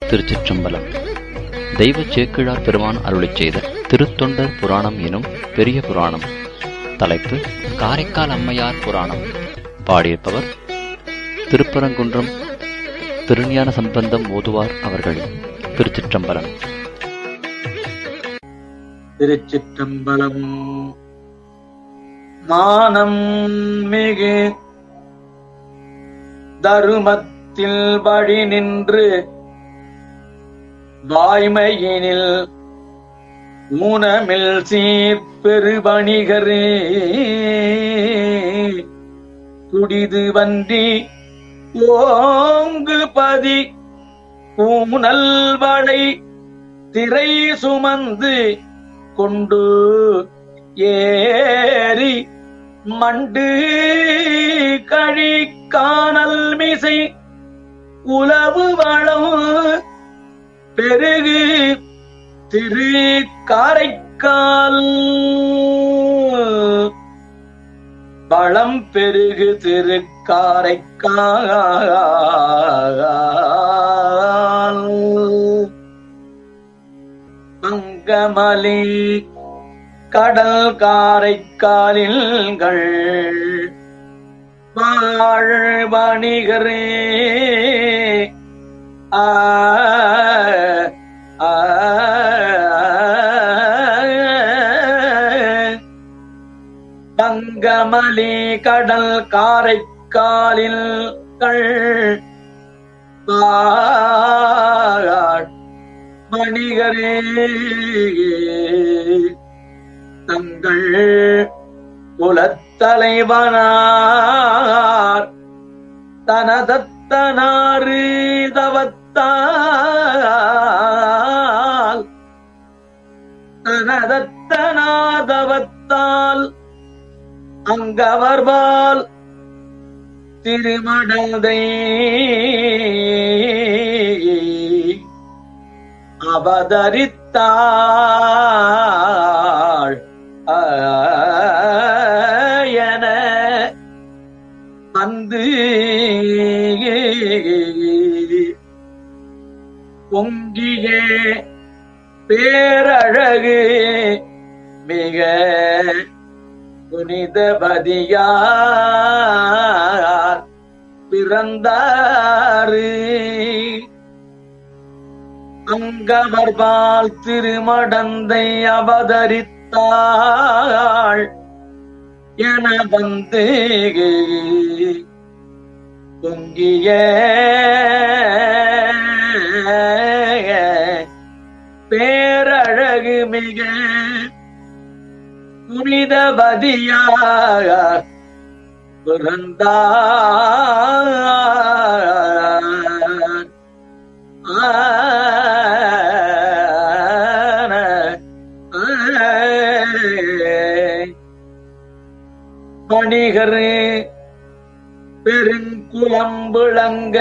திருச்சிற்றம்பலம் தெய்வ சேக்கிழார் பெருமான் அருளிச் செய்த திருத்தொண்டர் புராணம் எனும் பெரிய புராணம் தலைப்பு காரைக்கால் அம்மையார் புராணம் பாடியிருப்பவர் திருப்பரங்குன்றம் திருஞான சம்பந்தம் ஓதுவார் அவர்கள் திருச்சிற்றம்பலம் திருச்சிற்றம்பலம் மானம் மிகு தருமத்தில் வழி நின்று வாய்மையினில் ஊனமில் சீர்பெருவணிகரே குடிது வன்றி ஓங்கு பதி பூனல் வளை திரை சுமந்து கொண்டு ஏறி மண்டு கழி காணல் மிசை உலவு வளம் பெருகு திரு காரைக்கால் வளம் பெருகு திரு காரைக்கால் மங்கமலி கடல் காரைக்காலில்கள் வாழ் வணிகரே ஆ ஆ, மங்கமலி கடல் காரைக்காலில் வாழ் மணிகரே தங்கள் குலத்தலைவனார் தனதத்தனாறு தவத்தால் தனதத்தனாதவத்தால் அங்கவர்பால் திருமடந்தை அவதரித்தாள் என வந்து பொங்கிய பேரழகு மிக புனிதபதியார் பிறந்தாரு அங்கவர்பால் திருமடந்தை அவதரித்தாள் என வந்து பொங்கிய பேரழகு மிக புனிதபதியாக பிறந்தார் பணிகரு பெருங்குளம் விளங்க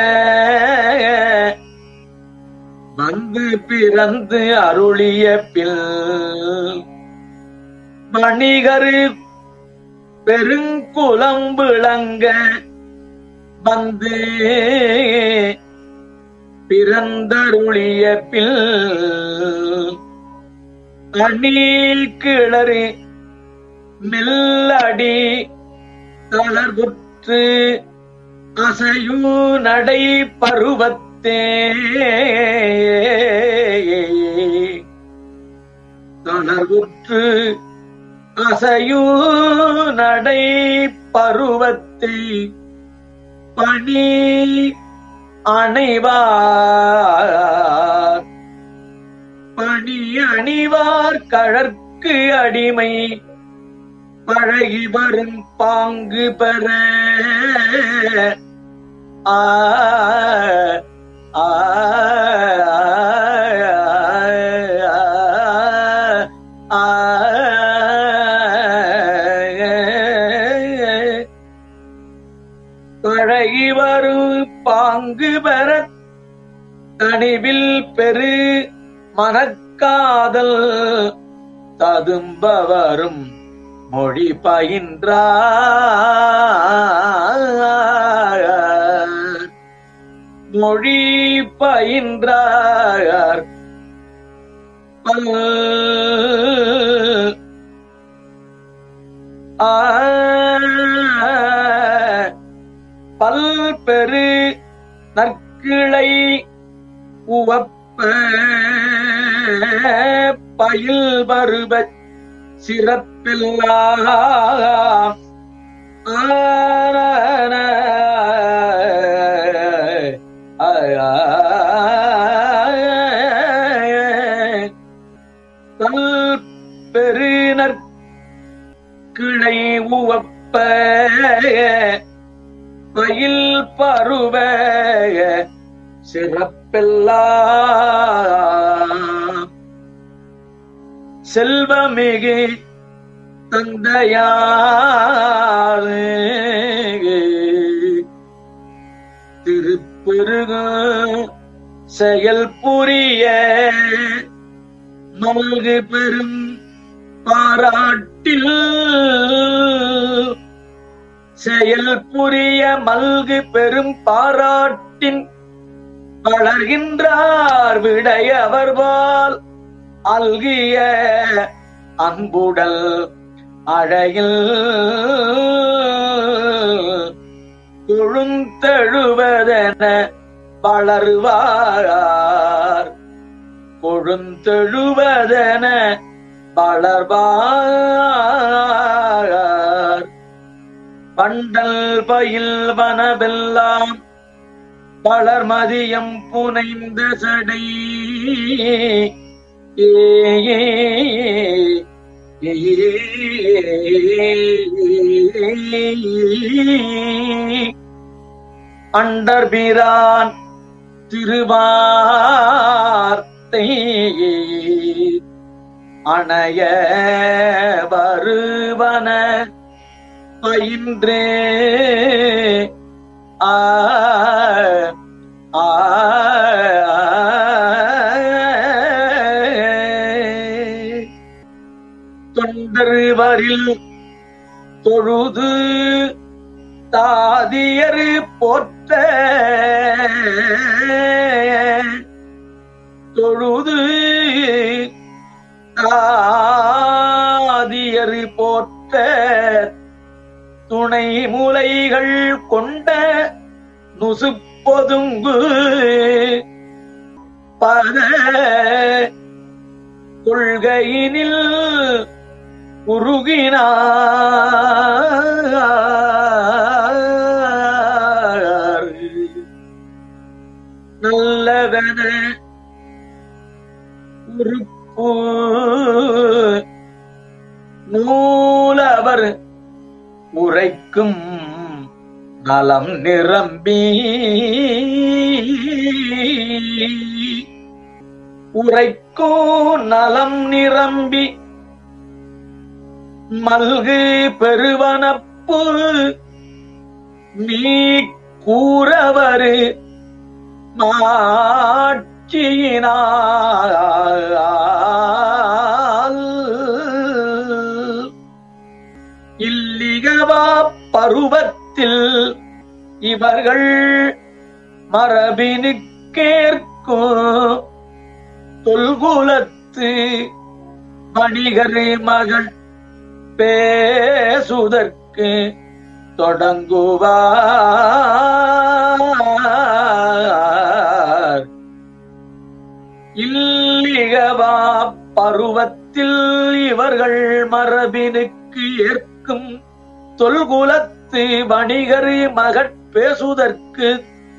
வந்து பிறந்து அருளிய பில் மணிகரு பெருங்குளம் விளங்க வந்து பிறந்தருளிய பில் அணில் கிளறி மெல்லடி தளர்வுற்று அசையூ நடை பருவத்தே தளர்வுற்று அசையூ நடை பருவத்தை பணி அணைவார் பணி அணிவார் கழற்கு அடிமை பழகி வரும் பாங்கு பெற ஆ ஆ ஆ பழகி வரும் பாங்கு பெற தனிவில் பெரு மனக்காதல் ததும்ப வரும் மொழி பயின்றார் மொழி பயின்றார் பல் ஆ பல்பெரு நற்கிளை உவப்ப பயில் வருவ சிறப்பில்லாம் கல் பெருநற் கிளை உவப்ப பயில் பருவ சிறப்பெல்லாம் செல்வமிகு தந்தையாறு திருப்பெருகு செயல் புரிய மல்கு பெரும் பாராட்டில் செயல் புரிய மல்கு பெரும் பாராட்டின் வளர்கின்றார் விடையவர்பால் அல்கிய அன்புடல் அழகில் கொழுந்தெழுவதென வளர்வார் கொழுந்தெழுவதென வளர்வார் பண்டல் பயில் வனவெல்லாம் வளர்மதியம் புனைந்த சடை ஏ அண்டர்பிரான் திருவார்த்தை அணைய வருவன பயின்றே ஆ ஆ தொண்டர்வரில் தொழுது தாதியரு போற்ற தொழுது தாதியரு போற்ற துணை முலைகள் கொண்ட நுசுப்பொதுங்கு பத கொள்கையினில் உருகினார் நல்லதன உறுப்பு நூலவர் உரைக்கும் நலம் நிரம்பி உரைக்கோ நலம் நிரம்பி மல்கு பெருவனப்பு நீ கூறவரு மாட்சியினால் இல்லிகவா பருவத்தில் இவர்கள் மரபினுக்கேற்கும் தொல்குலத்து வணிகர் மகள் பேசுதற்கு தொடங்குவார் இல்லிகவா பருவத்தில் இவர்கள் மரபினுக்கு ஏற்கும் தொல்குலத்து வணிகர் மகட் பேசுதற்கு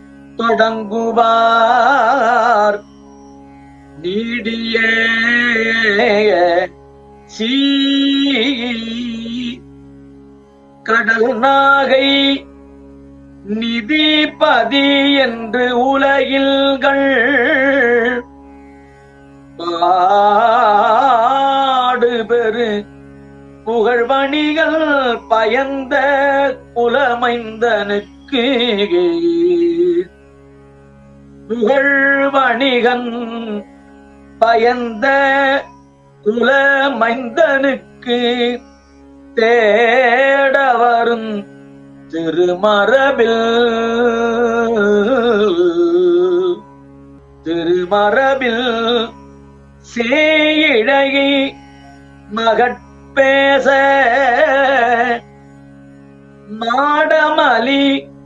தொடங்குவார் நீடிய சீ கடல் நாகை நிதிபதி என்று உலகில்கள் பாடுபெரு புகழ்வணிகள் பயந்த குலமைந்தனுக்கு புகழ்வணிகன் பயந்த குலமைந்தனுக்கு தேட வரும் திருமரபில் திருமரபில் சேயிழகி மகட்பேச மாடமலி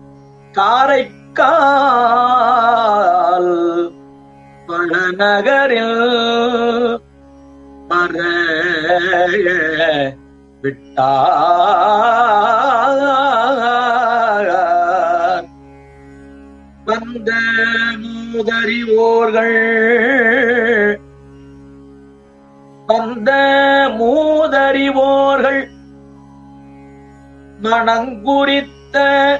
காரைக்கால் பழநகரில் மற விட்டார் வந்த மூதறிவோர்கள் வந்த மூதறிவோர்கள் மணங்குறித்த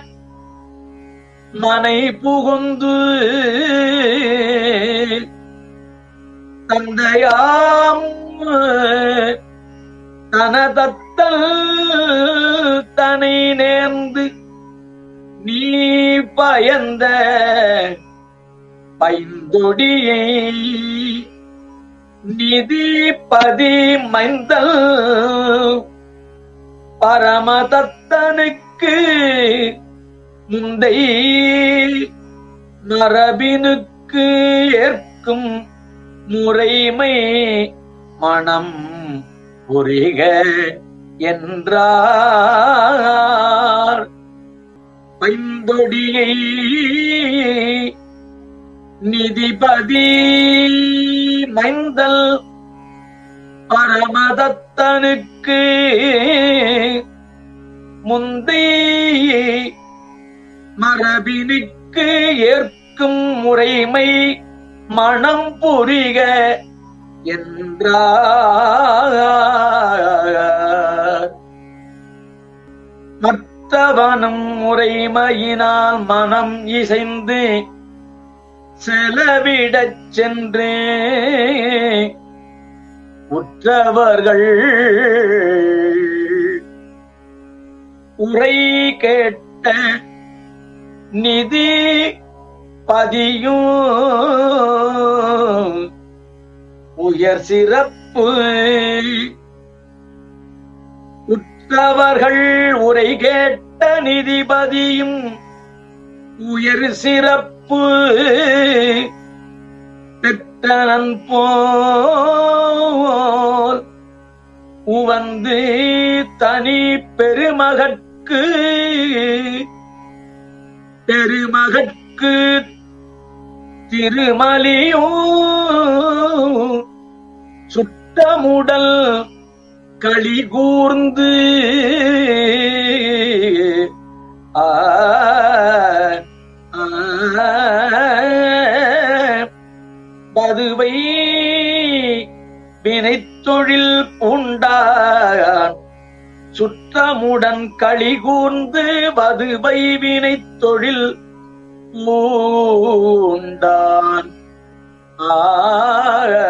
மனை புகுந்து தந்தையாம் தனதத்தல் தனை நேர்ந்து நீ பயந்த பைந்தொடியை நிதிபதி மைந்தல் பரமதத்தனுக்கு முந்தை மரபினுக்கு ஏற்கும் முறைமை மனம் புரிக என்றார் பைந்தொடியை நிதிபதி மைந்தல் பரமதத்தனுக்கு முந்தை மரபினுக்கு ஏற்கும் முறைமை மனம் புரிக என்றார் மற்றவனும் முறைமையினால் மனம் இசைந்து செலவிடச் சென்று உற்றவர்கள் உரை கேட்ட நிதி பதியும் உயர் சிறப்பு உற்றவர்கள் உரை கேட்ட நிதிபதியும் உயர் சிறப்பு பெற்றனன் போல் உவந்து தனி பெருமகற்கு பெருமகற்கு திருமலியோ சுட்டமுடல் களி கூர்ந்து ஆ ஆ, பதுவை வினைத்தொழில் பூண்டான் சுற்றமுடன் களி கூர்ந்து வதுவை வினைத்தொழில் பூண்டான் ஆக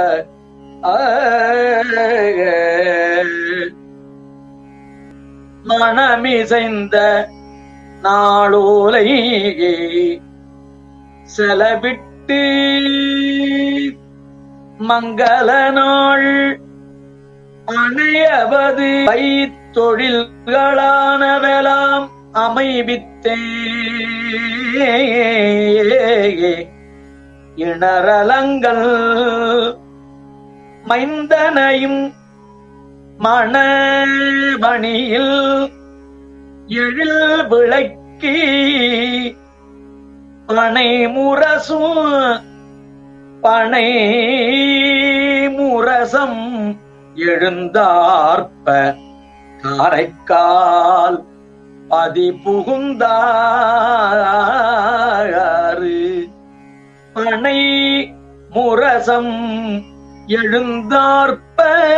மனமிசைந்த நாளோலை செலவிட்டு மங்கள நாள் அணையவது தொழில்களானவெல்லாம் அமைவித்தே இணரலங்கள் மைந்தனையும் மணமணியில் எழில் விளக்கி பனை முரசும் பனை முரசம் எழுந்தார்ப்ப காரைக்கால் பதி புகுந்தாறு பனை முரசம் எழுந்தார்ப்ப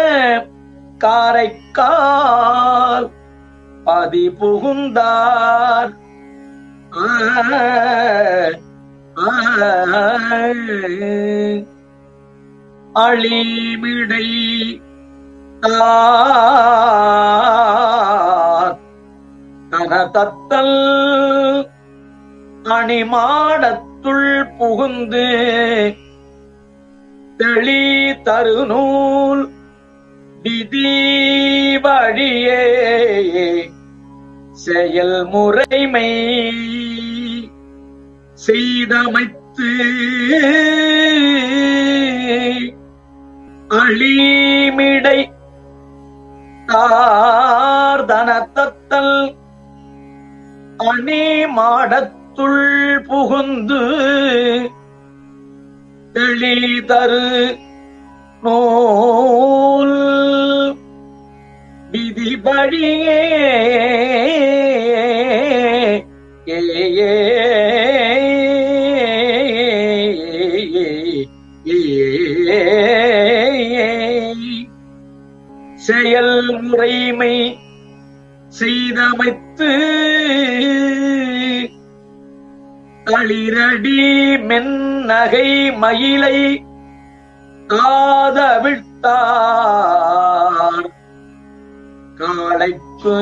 காரைக்கால் பதி புகுந்தார் ஆ, ஆ, அழிமிடை தார் தனதத்தல் அணிமாடத்துள் புகுந்து தெளி தருநூல் விதி வழியே செயல் முறைமை செய்தமைத்த முடித்து அழிமிடை தார்தனத்தல் அணி மாடத்துள் புகுந்து தெளிதரு நூல் விதிபடியே ஏ ஏ செயல் முறைமை செய்தமைத்து களிரடி மென்னகை மயிலை காதவிழ்த்தார் காளைக்கு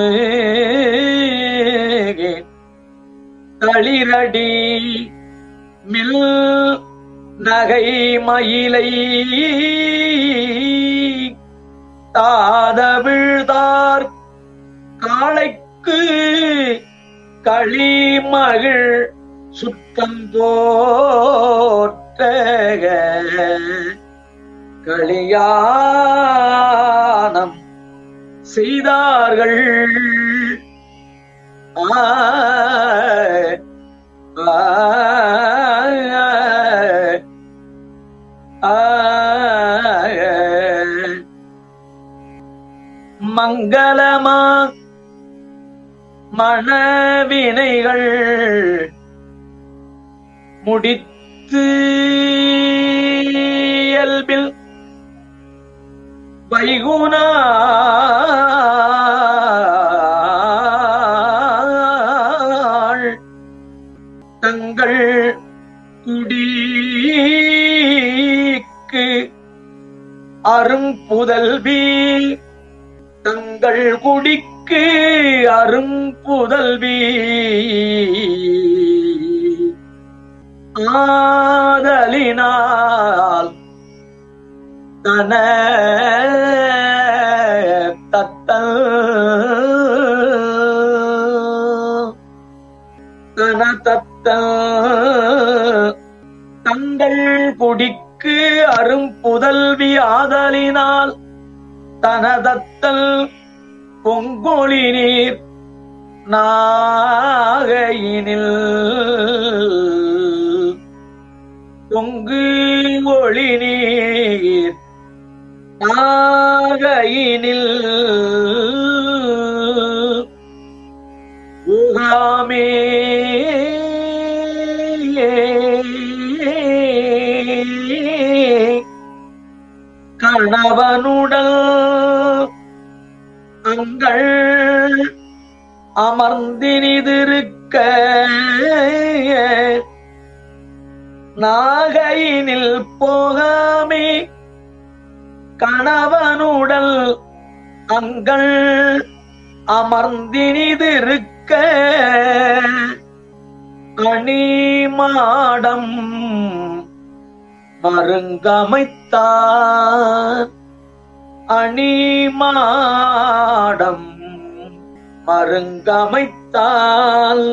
தளிரடி மில் நகை மயிலை தாதவிழ்தார் காளைக்கு களிமகிழ் சுத்தம் போற்ற களியானம் செய்தார்கள் ஆ, ஆ, ஆ, மங்களமா மனவினைகள் முடித்து இயல்பில் வைகுணாள் தங்கள் குடிக்கு அரும்புதல்வி தங்கள் குடிக்கு அரும்புதல்வி ஆதலினால் தன தத்தல் தன தத்தல் தங்கள் குடிக்கு அரும்புதல்வி ஆதலினால் தனதத்தல் பொங்கொழி நீர் நாகையினில் பொங்கு ஒளி நீர் நாகையினில் உகாமே கணவனுடல் அங்கள் அமர்ந்தினிதிருக்க நாகையினில் போகாமே கணவனுடல் அங்கள் அமர்ந்தினிதிருக்க அணிமாடம் மருங்கமைத்தான் அணிமாடம் மருங்கமைத்தால்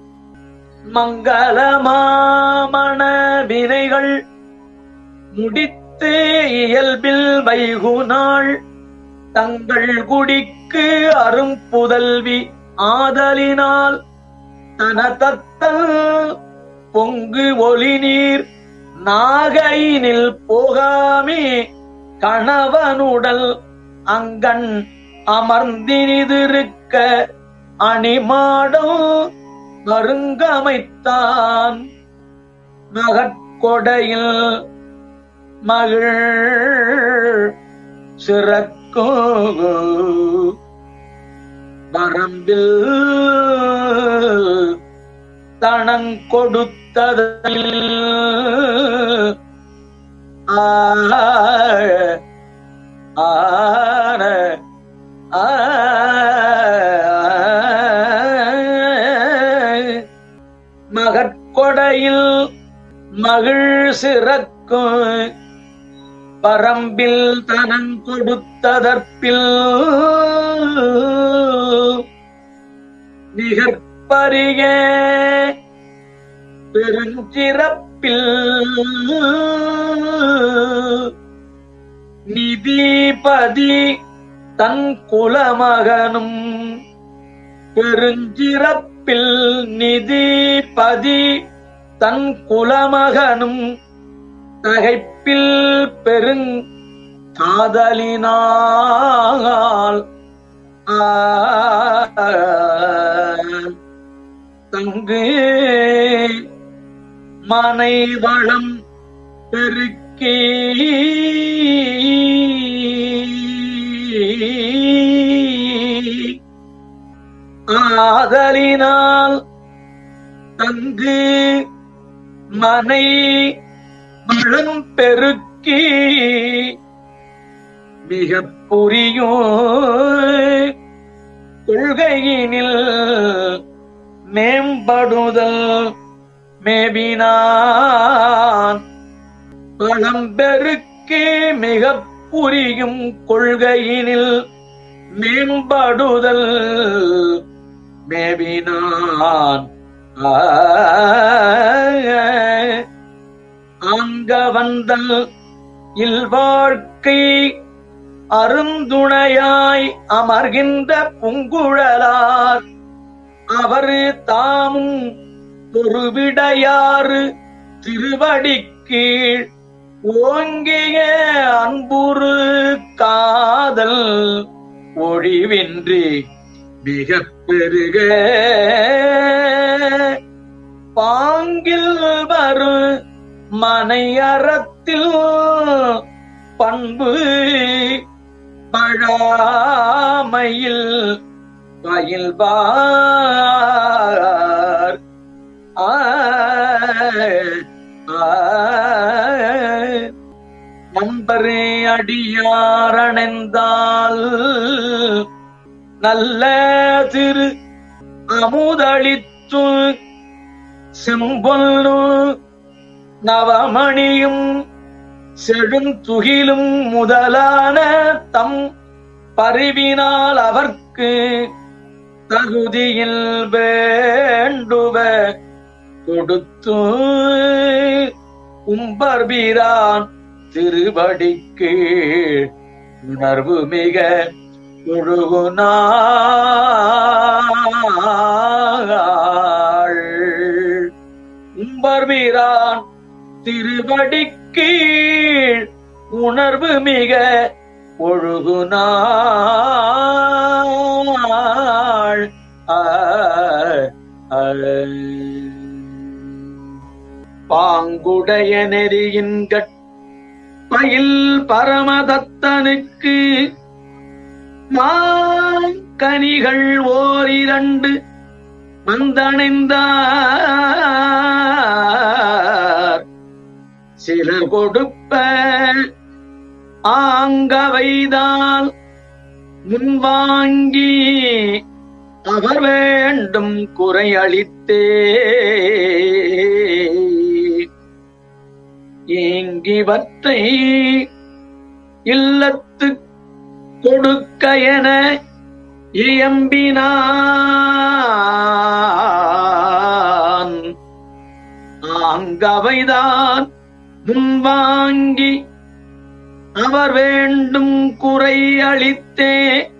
மங்களமாமண வினைகள் முடித்து இயல்பில் வைகுநாள் தங்கள் குடிக்கு அரும்புதல்வி ஆதலினால் தனதத்தல் பொங்கு ஒளி நீர் நாகையினில் போகாமே கணவனுடல் அங்கண் அமர்ந்தினிதிருக்க அணிமாடம் மருங்கமைத்தான் மகட்கொடையில் மகிழ் சிறக்கோ வரம்பில் தனங்கொடுத்ததில் ஆன ஆன மகட்கொடையில் மகிழ் சிறக்கும் பரம்பில் தனங்கொடுத்ததற்பில் நிகற்பரிய பெருஞ்சிறப்ப சிறப்பில் நிதிபதி தன் குலமகனும் பெருஞ்சிறப்பில் நிதிபதி தன் குலமகனும் தகைப்பில் பெருங் காதலினால் தங்கு மனை வளம் பெருக்கி ஆதலினால் தங்கு மனை வளம் பெருக்கி மிக புரியும் கொள்கையினில் மேம்படுதல் மேபினான் பழம்பெருக்கே மிக புரியும் கொள்கையினில் மேம்படுதல் மேபினான் அங்க வந்தல் இல்வாழ்க்கை அருந்துணையாய் அமர்கின்ற புங்குழலார் அவர் தாமும் பொறுவிடையாறு திருவடிக்கீழ் ஓங்கிய அன்புரு காதல் ஒழிவின்றி மிக பெருக பாங்கில் வரும் மனையறத்தில் பண்பு பழாமையில் பயில்வார் நம்பரே அடியாரணைந்தால் நல்ல திரு அமுதளித்து செம்பொல்லு நவமணியும் செழுந்துகிலும் முதலான தம் பரிவினால் அவர்க்கு தகுதியில் வேண்டுவ கொடுத்து உம்பர்பீரான் திருவடிக்கு உணர்வு மிக ஒழுகு நாள் உம்பர்பீரான் திருவடிக்கு உணர்வு மிக ஒழுகு நாள் ஆ, ஆ. பாங்குடைய நெறியின் பயில் பரமதத்தனுக்கு மாங்கனிகள் ஓரிரண்டு வந்தணைந்தார் சிலர் கொடுப்ப ஆங்கவைதால் முன்வாங்கி அவர் வேண்டும் குறையளித்தே இங்கிவற்றை இல்லத்து கொடுக்க என இயம்பினான் ஆங்கவைதான் முன்வாங்கி அவர் வேண்டும் குறை அளித்தே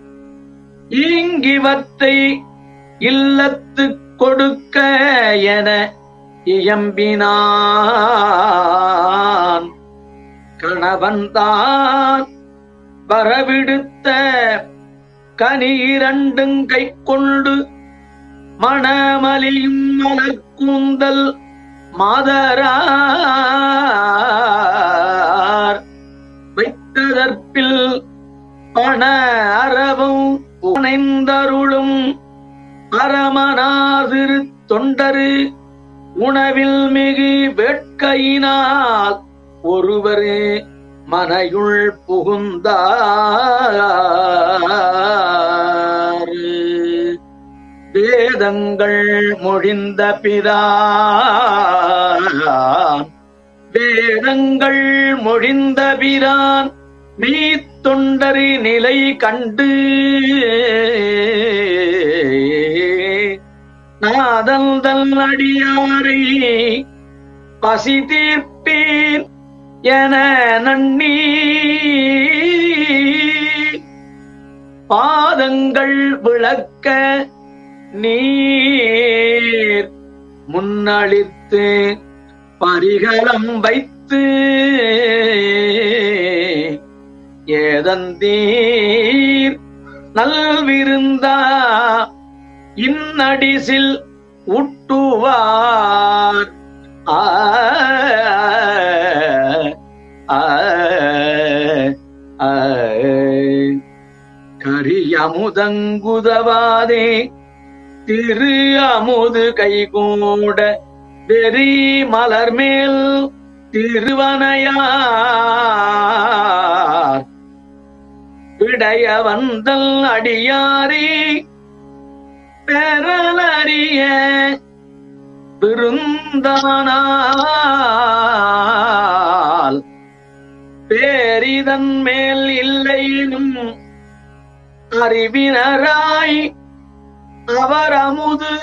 இங்கிவற்றை இல்லத்து கொடுக்க என இயம்பினான் கணவன்தான் வரவிடுத்த கனி இரண்டும் கை கொண்டு மணமலியும் மலர்கூந்தல் மாதரார் வைத்ததற்பில் பண அறவும் புனைந்தருளும் பரமனாதிரு தொண்டரு உணவில் மிகு வேட்கையினால் ஒருவரே மனையுள் புகுந்தார் வேதங்கள் மொழிந்த பிரான் வேதங்கள் மொழிந்த பிரான் நீ தொண்டரி நிலை கண்டு நாதந்தல் அடியாரை பசி தீர்ப்பீர் என நன்னி பாதங்கள் விளக்க நீர் முன்னளித்து பரிகலம் வைத்து ஏதந்தீர் நல்விருந்தா இன்னடிசில் உட்டுவார் ஆ ஆ, ஆ. கரியமுதங்குதவாதே திரு அமுது கைகூட வெறி மலர் மேல் திருவனையார் விடைய வந்தல் அடியாரே பெறலறிய விருந்தானால் பேரிதன் மேல் இல்லையினும் அறிவினராய் அவர் அமுது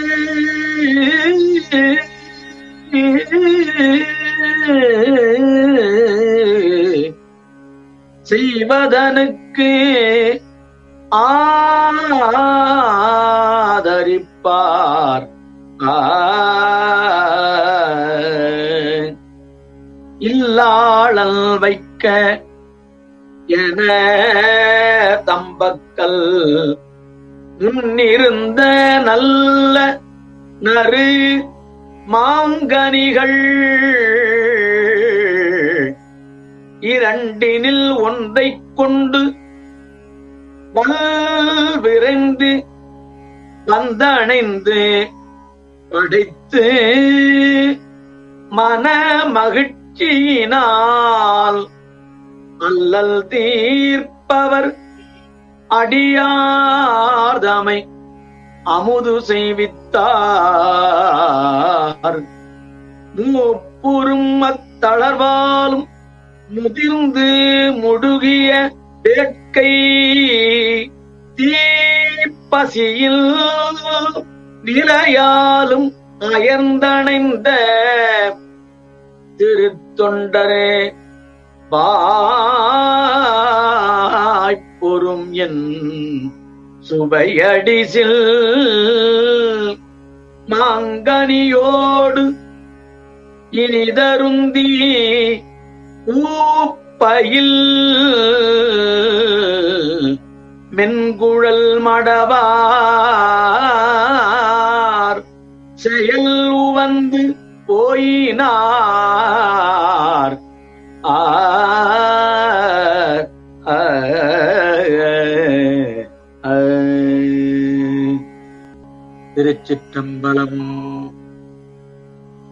செய்வதனுக்கு ஆதரிப்பார் ஆ இல்லாளல் வைக்க என தம்பக்கல் முன்னிருந்த நல்ல நறு மாங்கனிகள் இரண்டினில் ஒன்றைக் கொண்டு வல் விரைந்து வந்தணைந்து படைத்து மன மகிழ்ச்சியினால் அல்லல் தீர்ப்பவர் அடியார்தமை அமுது செய்வித்தார் மூப்புறும் அத்தளர்வாலும் முதிர்ந்து முடுகிய வேட்கை தீப்பசியில் நிலையாலும் அயர்ந்தணைந்த திருத்தொண்டரே வாய்ப்பொரும் என் சுவையடிசில் மாங்கனியோடு இனிதருந்தி ஊப்பையில் மென்குழல் மடவார் செயல் உவந்து போயினார் ஆ ஆ, ஆ. திருச்சிற்றம்பலம்